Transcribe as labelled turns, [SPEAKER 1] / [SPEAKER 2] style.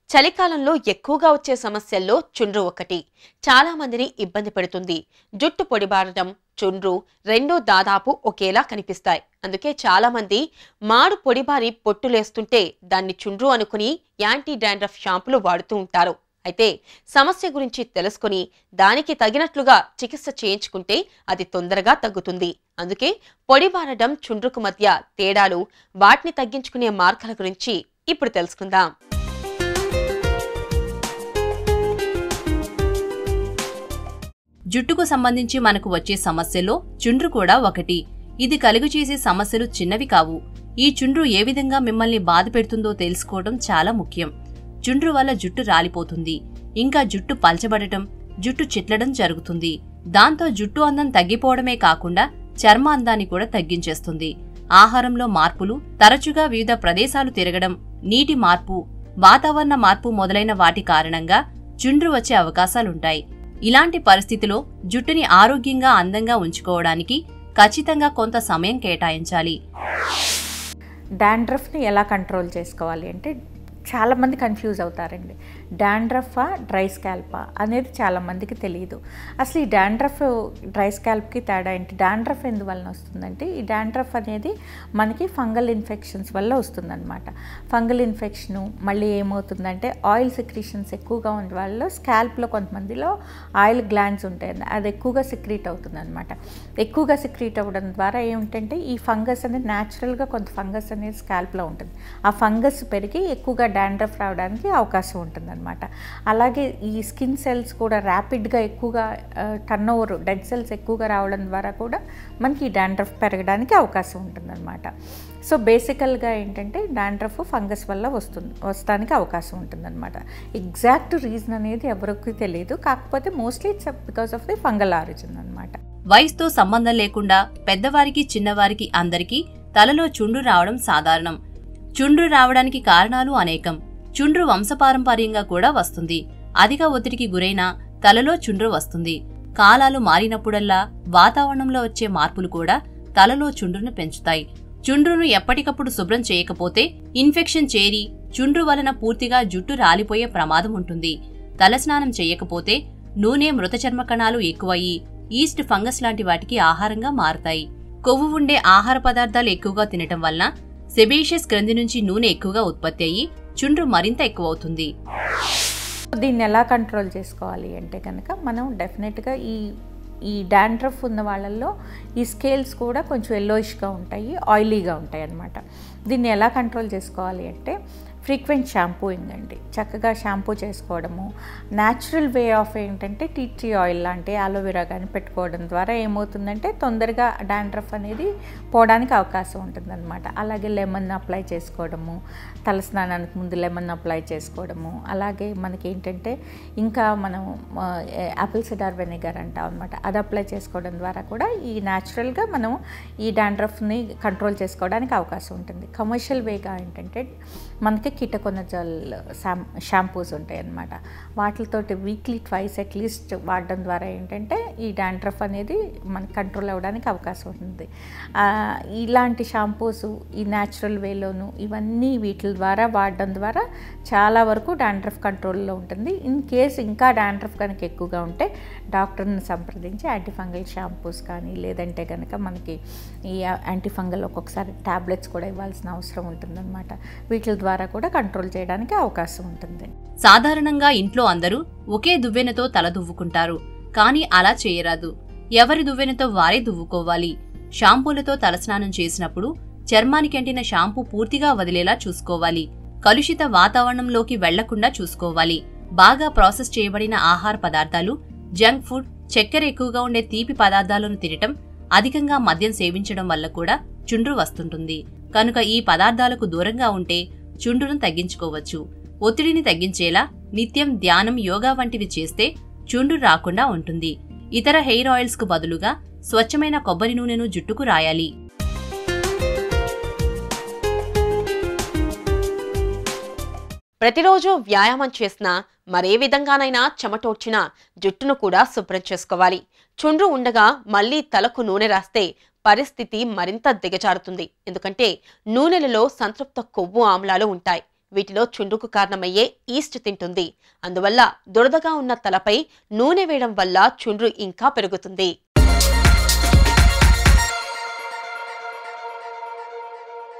[SPEAKER 1] చలికాలంలో ఎక్కువగా వచ్చే సమస్యల్లో చుండ్రు ఒకటి చాలా మందిని ఇబ్బంది పెడుతుంది జుట్టు పొడిబారడం చుండ్రు రెండూ దాదాపు ఒకేలా కనిపిస్తాయి అందుకే చాలా మంది మాడు పొడిబారి పొట్టులేస్తుంటే దాన్ని చుండ్రు అనుకుని యాంటీ డాండ్రఫ్ షాంపులు వాడుతూ ఉంటారు అయితే సమస్య గురించి తెలుసుకుని దానికి తగినట్లుగా చికిత్స చేయించుకుంటే అది తొందరగా తగ్గుతుంది అందుకే పొడిబారడం చుండ్రుకు మధ్య తేడాలు వాటిని తగ్గించుకునే మార్గాల గురించి ఇప్పుడు తెలుసుకుందాం
[SPEAKER 2] జుట్టుకు సంబంధించి మనకు వచ్చే సమస్యలో చుండ్రు కూడా ఒకటి ఇది కలుగు చేసే సమస్యలు చిన్నవి కావు ఈ చుండ్రు ఏ విధంగా మిమ్మల్ని బాధ పెడుతుందో తెలుసుకోవడం చాలా ముఖ్యం చుండ్రు వల్ల జుట్టు రాలిపోతుంది ఇంకా జుట్టు పల్చబడటం జుట్టు చిట్లడం జరుగుతుంది దాంతో జుట్టు అందం తగ్గిపోవడమే కాకుండా చర్మ అందాన్ని కూడా తగ్గించేస్తుంది ఆహారంలో మార్పులు తరచుగా వివిధ ప్రదేశాలు తిరగడం నీటి మార్పు వాతావరణ మార్పు మొదలైన వాటి కారణంగా చుండ్రు వచ్చే అవకాశాలుంటాయి ఇలాంటి పరిస్థితిలో జుట్టుని ఆరోగ్యంగా అందంగా ఉంచుకోవడానికి ఖచ్చితంగా కొంత సమయం కేటాయించాలి
[SPEAKER 3] డాండ్రఫ్ని ఎలా కంట్రోల్ చేసుకోవాలి అంటే చాలామంది కన్ఫ్యూజ్ అవుతారండి డాండ్రఫా డ్రై స్కాల్పా అనేది చాలామందికి తెలియదు అసలు ఈ డాండ్రఫ్ డ్రై స్కాల్ప్కి తేడా ఏంటి డాండ్రఫ్ ఎందువలన వస్తుందంటే ఈ డాండ్రఫ్ అనేది మనకి ఫంగల్ ఇన్ఫెక్షన్స్ వల్ల వస్తుందన్నమాట ఫంగల్ ఇన్ఫెక్షను మళ్ళీ ఏమవుతుందంటే ఆయిల్ సెక్రీషన్స్ ఎక్కువగా ఉండే వాళ్ళలో స్కాల్ప్లో కొంతమందిలో ఆయిల్ గ్లాండ్స్ ఉంటాయి అది ఎక్కువగా సిక్రీట్ అవుతుంది అనమాట ఎక్కువగా సిక్రీట్ అవ్వడం ద్వారా ఏమిటంటే ఈ ఫంగస్ అనేది న్యాచురల్గా కొంత ఫంగస్ అనేది స్కాల్ప్లో ఉంటుంది ఆ ఫంగస్ పెరిగి ఎక్కువగా డాండ్రఫ్ రావడానికి అవకాశం ఉంటుందన్నమాట అలాగే ఈ స్కిన్ సెల్స్ కూడా ర్యాపిడ్గా ఎక్కువగా టర్న్ ఓవర్ డెడ్ సెల్స్ ఎక్కువగా రావడం ద్వారా కూడా మనకి ఈ డాండ్రఫ్ పెరగడానికి అవకాశం ఉంటుందన్నమాట సో బేసికల్గా ఏంటంటే డాండ్రఫ్ ఫంగస్ వల్ల వస్తుంది వస్తానికి అవకాశం ఉంటుందన్నమాట ఎగ్జాక్ట్ రీజన్ అనేది ఎవరికి తెలియదు కాకపోతే mostly it's because of the fungal origin అనమాట
[SPEAKER 2] వయసుతో సంబంధం లేకుండా పెద్దవారికి చిన్నవారికి అందరికీ తలలో చుండ్రు రావడం సాధారణం చుండ్రు రావడానికి కారణాలు అనేకం చుండ్రు వంశపారంపర్యంగా కూడా వస్తుంది అధిక ఒత్తిడికి గురైన తలలో చుండ్రు వస్తుంది కాలాలు మారినప్పుడల్లా వాతావరణంలో వచ్చే మార్పులు కూడా తలలో చుండ్రును పెంచుతాయి చుండ్రును ఎప్పటికప్పుడు శుభ్రం చేయకపోతే ఇన్ఫెక్షన్ చేరి చుండ్రు వలన పూర్తిగా జుట్టు రాలిపోయే ప్రమాదం ఉంటుంది తలస్నానం చేయకపోతే నూనె మృత చర్మ కణాలు ఎక్కువయ్యి ఈస్ట్ ఫంగస్ లాంటి వాటికి ఆహారంగా మారతాయి కొవ్వు ఉండే ఆహార పదార్థాలు ఎక్కువగా తినటం వలన సెబేషియస్ గ్రంథి నుంచి నూనె ఎక్కువగా ఉత్పత్తి అయ్యి చుండ్రు మరింత ఎక్కువవుతుంది
[SPEAKER 3] దీన్ని ఎలా కంట్రోల్ చేసుకోవాలి అంటే కనుక మనం డెఫినెట్గా ఈ ఈ డాండ్రఫ్ ఉన్న వాళ్ళల్లో ఈ స్కేల్స్ కూడా కొంచెం ఎల్లోయిష్గా ఉంటాయి ఆయిలీగా ఉంటాయి అన్నమాట దీన్ని ఎలా కంట్రోల్ చేసుకోవాలి అంటే ఫ్రీక్వెంట్ షాంపూయింగ్ అండి చక్కగా షాంపూ చేసుకోవడము న్యాచురల్ వే ఆఫ్ ఏంటంటే టీ ట్రీ ఆయిల్ లాంటి అలోవెరా కానీ పెట్టుకోవడం ద్వారా ఏమవుతుందంటే తొందరగా డాండ్రఫ్ అనేది పోవడానికి అవకాశం ఉంటుందన్నమాట అలాగే లెమన్ అప్లై చేసుకోవడము తలస్నానానికి ముందు లెమన్ అప్లై చేసుకోవడము అలాగే మనకి ఏంటంటే ఇంకా మనం యాపిల్ సిడార్ వెనిగర్ అంటాం అనమాట అది అప్లై చేసుకోవడం ద్వారా కూడా ఈ న్యాచురల్గా మనం ఈ డాండ్రఫ్ని కంట్రోల్ చేసుకోవడానికి అవకాశం ఉంటుంది కమర్షియల్ వేగా ఏంటంటే మనకి కిటకొనజల్ శాం షాంపూస్ ఉంటాయి అన్నమాట వాటితోటి వీక్లీ ట్వైస్ అట్లీస్ట్ వాడడం ద్వారా ఏంటంటే ఈ డాండ్రఫ్ అనేది మనకి కంట్రోల్ అవ్వడానికి అవకాశం ఉంటుంది ఇలాంటి షాంపూస్ ఈ న్యాచురల్ వేలోను ఇవన్నీ వీటి ద్వారా వాడడం ద్వారా చాలా వరకు డాండ్రఫ్ కంట్రోల్లో ఉంటుంది ఇన్ కేస్ ఇంకా డాండ్రఫ్ కనుక ఎక్కువగా ఉంటే డాక్టర్ని సంప్రదించి యాంటీఫంగల్ షాంపూస్ కానీ లేదంటే కనుక మనకి ఈ యాంటీఫంగల్ ఒక్కొక్కసారి ట్యాబ్లెట్స్ కూడా ఇవ్వాల్సిన అవసరం ఉంటుందన్నమాట వీటి ద్వారా కూడా కంట్రోల్ చేయడానికి అవకాశం ఉంటుంది
[SPEAKER 2] సాధారణంగా ఇంట్లో అందరూ ఒకే దువ్వెనతో తల దువ్వుకుంటారు కానీ అలా చేయరాదు ఎవరి దువ్వెనతో వారే దువ్వుకోవాలి షాంపూలతో తలస్నానం చేసినప్పుడు చర్మానికి అంటిన షాంపూ పూర్తిగా వదిలేలా చూసుకోవాలి కలుషిత వాతావరణంలోకి వెళ్లకుండా చూసుకోవాలి బాగా ప్రాసెస్ చేయబడిన ఆహార పదార్థాలు జంక్ ఫుడ్ చక్కెర ఎక్కువగా ఉండే తీపి పదార్థాలను తినటం అధికంగా మద్యం సేవించడం వల్ల కూడా చుండ్రు వస్తుంటుంది కనుక ఈ పదార్థాలకు దూరంగా ఉంటే చుండ్రును తగ్గించుకోవచ్చు ఒత్తిడిని తగ్గించేలా నిత్యం ధ్యానం యోగా వంటివి చేస్తే చుండ్రు రాకుండా ఉంటుంది ఇతర హెయిర్ ఆయిల్స్ కు బదులుగా స్వచ్ఛమైన కొబ్బరి నూనెను జుట్టుకు రాయాలి
[SPEAKER 1] ప్రతిరోజు వ్యాయామం చేసినా మరే విధంగానైనా చెమటోడ్చినా జుట్టును కూడా శుభ్రం చేసుకోవాలి చుండ్రు ఉండగా మళ్ళీ తలకు నూనె రాస్తే పరిస్థితి మరింత దిగజారుతుంది ఎందుకంటే నూనెలలో సంతృప్త కొవ్వు ఆమ్లాలు ఉంటాయి వీటిలో చుండ్రుకు కారణమయ్యే ఈస్ట్ తింటుంది అందువల్ల దురదగా ఉన్న తలపై నూనె వేయడం వల్ల చుండ్రు ఇంకా పెరుగుతుంది